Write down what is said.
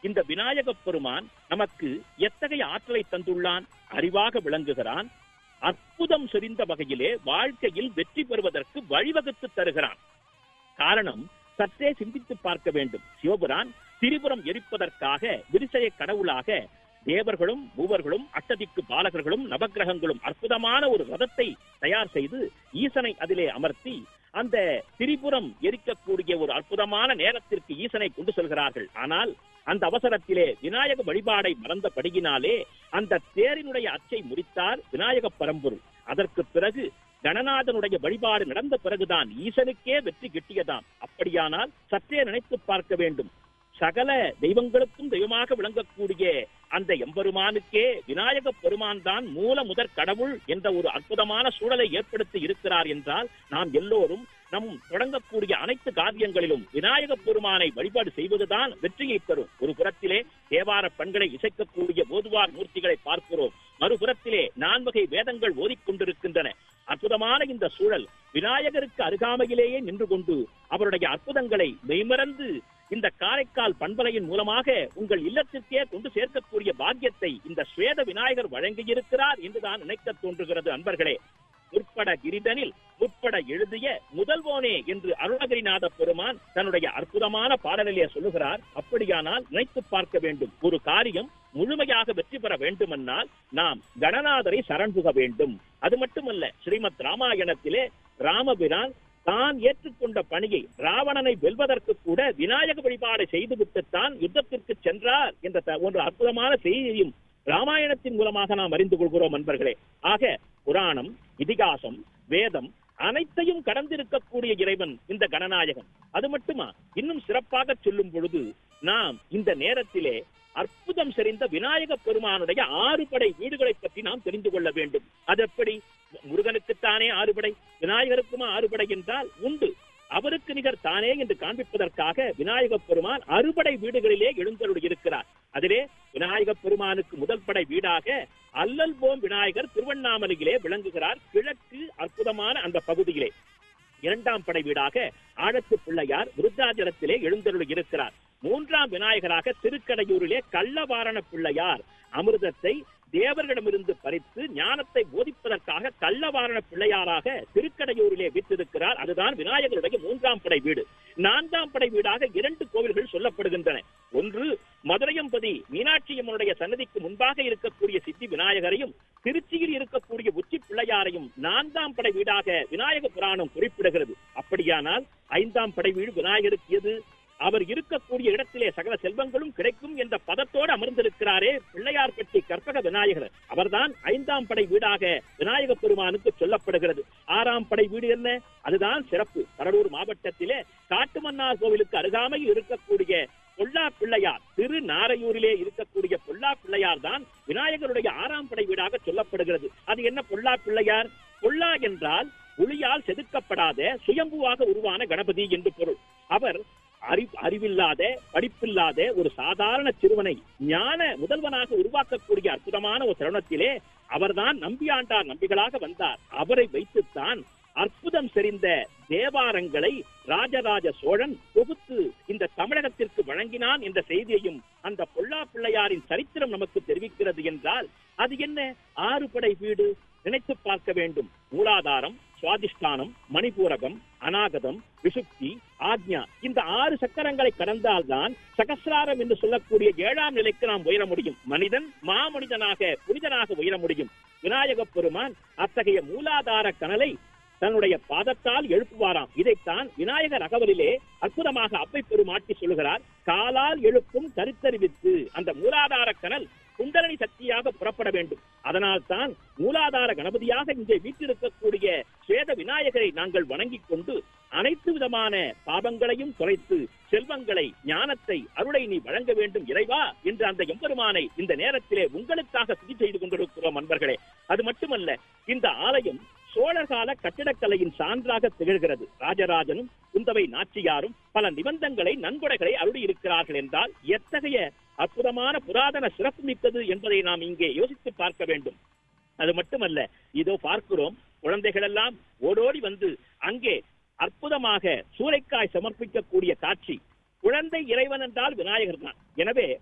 இந்த விநாயகப் பெருமான் நமக்கு எத்தகைய ஆற்றலை தந்துள்ளான் அறிவாக விளங்குகிறான் அற்புதம் செறிந்த வகையிலே வாழ்க்கையில் வெற்றி பெறுவதற்கு வழிவகுத்து தருகிறான் காரணம் சற்றே சிந்தித்து பார்க்க வேண்டும் சிவபுரான் திரிபுரம் எரிப்பதற்காக விரிசைய கடவுளாக தேவர்களும் மூவர்களும் அட்டதிக்கு பாலகர்களும் நவக்கிரகங்களும் அற்புதமான ஒரு ரதத்தை தயார் செய்து ஈசனை அதிலே அமர்த்தி அந்த திரிபுரம் எரிக்கக்கூடிய ஒரு அற்புதமான நேரத்திற்கு ஈசனை கொண்டு செல்கிறார்கள் ஆனால் அந்த அவசரத்திலே விநாயக வழிபாடை மறந்தபடியினாலே அந்த தேரினுடைய அச்சை முறித்தார் விநாயக பரம்பொருள் அதற்கு பிறகு கணநாதனுடைய வழிபாடு நடந்த பிறகுதான் ஈசனுக்கே வெற்றி கிட்டியதாம் அப்படியானால் சற்றே நினைத்து பார்க்க வேண்டும் சகல தெய்வங்களுக்கும் தெய்வமாக விளங்கக்கூடிய அந்த எம்பெருமானுக்கே விநாயக பெருமான் தான் மூல முதற் கடவுள் என்ற ஒரு அற்புதமான சூழலை ஏற்படுத்தி இருக்கிறார் என்றால் நாம் எல்லோரும் நம் தொடங்கக்கூடிய அனைத்து காரியங்களிலும் விநாயக பெருமானை வழிபாடு செய்வதுதான் வெற்றியை தரும் ஒரு புறத்திலே தேவார பண்களை இசைக்கக்கூடிய ஓதுவார் மூர்த்திகளை பார்க்கிறோம் மறுபுறத்திலே நான்வகை வேதங்கள் ஓதிக்கொண்டிருக்கின்றன அற்புதமான இந்த சூழல் விநாயகருக்கு அருகாமையிலேயே நின்று கொண்டு அவருடைய அற்புதங்களை மெய்மறந்து இந்த காரைக்கால் பண்பலையின் மூலமாக உங்கள் இல்லத்திற்கே கொண்டு சேர்க்கக்கூடிய பாக்கியத்தை இந்த ஸ்வேத விநாயகர் வழங்கியிருக்கிறார் என்றுதான் நினைக்க தோன்றுகிறது அன்பர்களே முற்பட கிரிதனில் முற்பட எழுதிய முதல்வோனே என்று அருணகிரிநாத பெருமான் தன்னுடைய அற்புதமான பாடலிலே சொல்லுகிறார் அப்படியானால் நினைத்து பார்க்க வேண்டும் ஒரு காரியம் முழுமையாக வெற்றி பெற வேண்டுமென்றால் நாம் கணநாதரை சரண்புக வேண்டும் அது மட்டுமல்ல ஸ்ரீமத் ராமாயணத்திலே ராமபிரான் தான் ஏற்றுக்கொண்ட பணியை ராவணனை வெல்வதற்கு கூட விநாயக வழிபாடை செய்துவிட்டுத்தான் யுத்தத்திற்கு சென்றார் என்ற த- ஒரு அற்புதமான செய்தியையும் ராமாயணத்தின் மூலமாக நாம் அறிந்து கொள்கிறோம் நண்பர்களே ஆக புராணம் இதிகாசம் வேதம் அனைத்தையும் கடந்திருக்கக்கூடிய இறைவன் இந்த கணநாயகன் அது மட்டுமா இன்னும் சிறப்பாக சொல்லும் பொழுது நாம் இந்த நேரத்திலே அற்புதம் செறிந்த விநாயக பெருமானுடைய ஆறு படை வீடுகளை பற்றி நாம் தெரிந்து கொள்ள வேண்டும் அது எப்படி முருகனுக்குத்தானே ஆறுபடை விநாயகருக்குமா ஆறுபடை என்றால் உண்டு அவருக்கு நிகர் தானே என்று காண்பிப்பதற்காக விநாயக பெருமான் அறுபடை வீடுகளிலே எழுந்தருள் இருக்கிறார் அதிலே விநாயக பெருமானுக்கு முதல் படை வீடாக அல்லல் போம் விநாயகர் திருவண்ணாமலையிலே விளங்குகிறார் கிழக்கு அற்புதமான அந்த பகுதியிலே இரண்டாம் படை வீடாக ஆழத்து பிள்ளையார் விருத்தாச்சலத்திலே எழுந்தருள் இருக்கிறார் மூன்றாம் விநாயகராக திருக்கடையூரிலே கள்ளவாரண பிள்ளையார் அமிர்தத்தை தேவர்களிடமிருந்து பறித்து ஞானத்தை போதிப்பதற்காக கள்ளவாரண பிள்ளையாராக திருக்கடையூரிலே வீற்றிருக்கிறார் அதுதான் விநாயகருடைய மூன்றாம் படை வீடு நான்காம் படை வீடாக இரண்டு கோவில்கள் சொல்லப்படுகின்றன ஒன்று மதுரையம்பதி மீனாட்சி அம்மனுடைய சன்னதிக்கு முன்பாக இருக்கக்கூடிய சித்தி விநாயகரையும் திருச்சியில் இருக்கக்கூடிய உச்சி பிள்ளையாரையும் நான்காம் படை வீடாக விநாயக புராணம் குறிப்பிடுகிறது அப்படியானால் ஐந்தாம் படை வீடு விநாயகருக்கு எது அவர் இருக்கக்கூடிய இடத்திலே சகல செல்வங்களும் கிடைக்கும் என்ற பதத்தோடு அமர்ந்திருக்கிறாரே பிள்ளையார்பட்டி கற்பக விநாயகர் அவர்தான் ஐந்தாம் படை வீடாக விநாயக பெருமானுக்கு சொல்லப்படுகிறது ஆறாம் படை வீடு என்ன அதுதான் சிறப்பு கடலூர் மாவட்டத்திலே காட்டுமன்னார் கோவிலுக்கு அருகாமையில் இருக்கக்கூடிய பொல்லா பிள்ளையார் திரு நாரையூரிலே இருக்கக்கூடிய பொல்லா பிள்ளையார் தான் விநாயகருடைய ஆறாம் படை வீடாக சொல்லப்படுகிறது அது என்ன பொல்லா பிள்ளையார் பொல்லா என்றால் ஒளியால் செதுக்கப்படாத சுயம்புவாக உருவான கணபதி என்று பொருள் அவர் அறி அறிவில்லாத படிப்பில்லாத ஒரு சாதாரண சிறுவனை ஞான முதல்வனாக உருவாக்கக்கூடிய அற்புதமான ஒரு தருணத்திலே அவர்தான் நம்பியாண்டார் நம்பிகளாக வந்தார் அவரை வைத்துத்தான் அற்புதம் செறிந்த தேவாரங்களை ராஜராஜ சோழன் தொகுத்து இந்த தமிழகத்திற்கு வழங்கினான் என்ற செய்தியையும் அந்த பொல்லா பிள்ளையாரின் சரித்திரம் நமக்கு தெரிவிக்கிறது என்றால் அது என்ன ஆறு படை வீடு நினைத்து பார்க்க வேண்டும் மூலாதாரம் சுவாதிஷ்டானம் மணிபூரகம் அநாகதம் விசுப்தி ஆக்ஞா இந்த ஆறு சக்கரங்களை கடந்தால்தான் சகசிராரம் என்று சொல்லக்கூடிய ஏழாம் நிலைக்கு நாம் உயர முடியும் மனிதன் மாமனிதனாக புனிதனாக உயர முடியும் விநாயக பெருமான் அத்தகைய மூலாதார கனலை தன்னுடைய பாதத்தால் எழுப்புவாராம் இதைத்தான் விநாயகர் அகவலிலே அற்புதமாக அப்பை பெருமாட்டி சொல்லுகிறார் காலால் எழுப்பும் கருத்தறிவித்து அந்த மூலாதார கனல் குண்டலனி சக்தியாக புறப்பட வேண்டும் அதனால் தான் மூலாதார கணபதியாக இங்கே வீட்டிருக்கக்கூடிய ஸ்வேத விநாயகரை நாங்கள் வணங்கிக் கொண்டு அனைத்து விதமான பாபங்களையும் தொலைத்து செல்வங்களை ஞானத்தை அருளை நீ வழங்க வேண்டும் இறைவா என்று அந்த எம்பெருமானை இந்த நேரத்திலே உங்களுக்காக துதி செய்து கொண்டிருக்கிறோம் அன்பர்களே அது மட்டுமல்ல இந்த ஆலயம் சோழர் கால கட்டிடக்கலையின் சான்றாக திகழ்கிறது ராஜராஜனும் குந்தவை நாச்சியாரும் பல நிபந்தங்களை நன்கொடைகளை அருளி இருக்கிறார்கள் என்றால் எத்தகைய அற்புதமான புராதன சிறப்பு மிக்கது என்பதை நாம் இங்கே யோசித்து பார்க்க வேண்டும் அது மட்டுமல்ல இதோ பார்க்கிறோம் குழந்தைகள் எல்லாம் ஓடோடி வந்து அங்கே அற்புதமாக சூறைக்காய் சமர்ப்பிக்கக்கூடிய காட்சி குழந்தை இறைவன் என்றால் விநாயகர் தான் எனவே